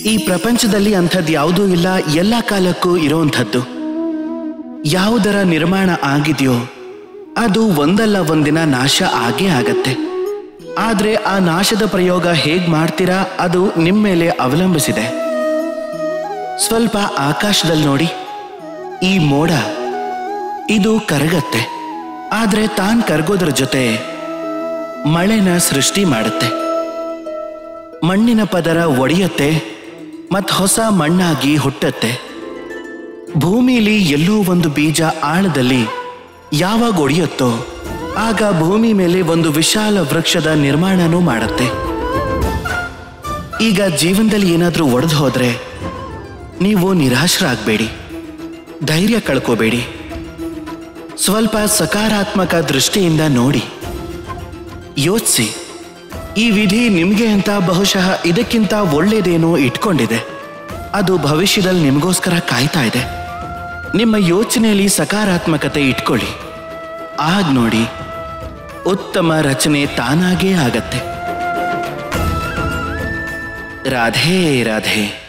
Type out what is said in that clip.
ಈ ಪ್ರಪಂಚದಲ್ಲಿ ಅಂಥದ್ದು ಯಾವುದೂ ಇಲ್ಲ ಎಲ್ಲ ಕಾಲಕ್ಕೂ ಇರೋಂಥದ್ದು ಯಾವುದರ ನಿರ್ಮಾಣ ಆಗಿದೆಯೋ ಅದು ಒಂದಲ್ಲ ಒಂದಿನ ನಾಶ ಆಗೇ ಆಗತ್ತೆ ಆದ್ರೆ ಆ ನಾಶದ ಪ್ರಯೋಗ ಹೇಗ್ ಮಾಡ್ತೀರಾ ಅದು ನಿಮ್ಮ ಮೇಲೆ ಅವಲಂಬಿಸಿದೆ ಸ್ವಲ್ಪ ಆಕಾಶದಲ್ಲಿ ನೋಡಿ ಈ ಮೋಡ ಇದು ಕರಗತ್ತೆ ಆದ್ರೆ ತಾನ್ ಕರಗೋದ್ರ ಜೊತೆ ಮಳೆನ ಸೃಷ್ಟಿ ಮಾಡುತ್ತೆ ಮಣ್ಣಿನ ಪದರ ಒಡೆಯತ್ತೆ ಮತ್ ಹೊಸ ಮಣ್ಣಾಗಿ ಹುಟ್ಟತ್ತೆ ಭೂಮಿಲಿ ಎಲ್ಲೋ ಒಂದು ಬೀಜ ಆಳದಲ್ಲಿ ಯಾವಾಗ ಒಡೆಯುತ್ತೋ ಆಗ ಭೂಮಿ ಮೇಲೆ ಒಂದು ವಿಶಾಲ ವೃಕ್ಷದ ನಿರ್ಮಾಣನೂ ಮಾಡತ್ತೆ ಈಗ ಜೀವನದಲ್ಲಿ ಏನಾದ್ರೂ ಒಡೆದು ಹೋದ್ರೆ ನೀವು ನಿರಾಶರಾಗಬೇಡಿ ಧೈರ್ಯ ಕಳ್ಕೋಬೇಡಿ ಸ್ವಲ್ಪ ಸಕಾರಾತ್ಮಕ ದೃಷ್ಟಿಯಿಂದ ನೋಡಿ ಯೋಚಿಸಿ ಈ ವಿಧಿ ನಿಮ್ಗೆ ಅಂತ ಬಹುಶಃ ಇದಕ್ಕಿಂತ ಒಳ್ಳೇದೇನೋ ಇಟ್ಕೊಂಡಿದೆ ಅದು ಭವಿಷ್ಯದಲ್ಲಿ ನಿಮಗೋಸ್ಕರ ಕಾಯ್ತಾ ಇದೆ ನಿಮ್ಮ ಯೋಚನೆಯಲ್ಲಿ ಸಕಾರಾತ್ಮಕತೆ ಇಟ್ಕೊಳ್ಳಿ ಆಗ ನೋಡಿ ಉತ್ತಮ ರಚನೆ ತಾನಾಗೇ ಆಗತ್ತೆ ರಾಧೇ ರಾಧೇ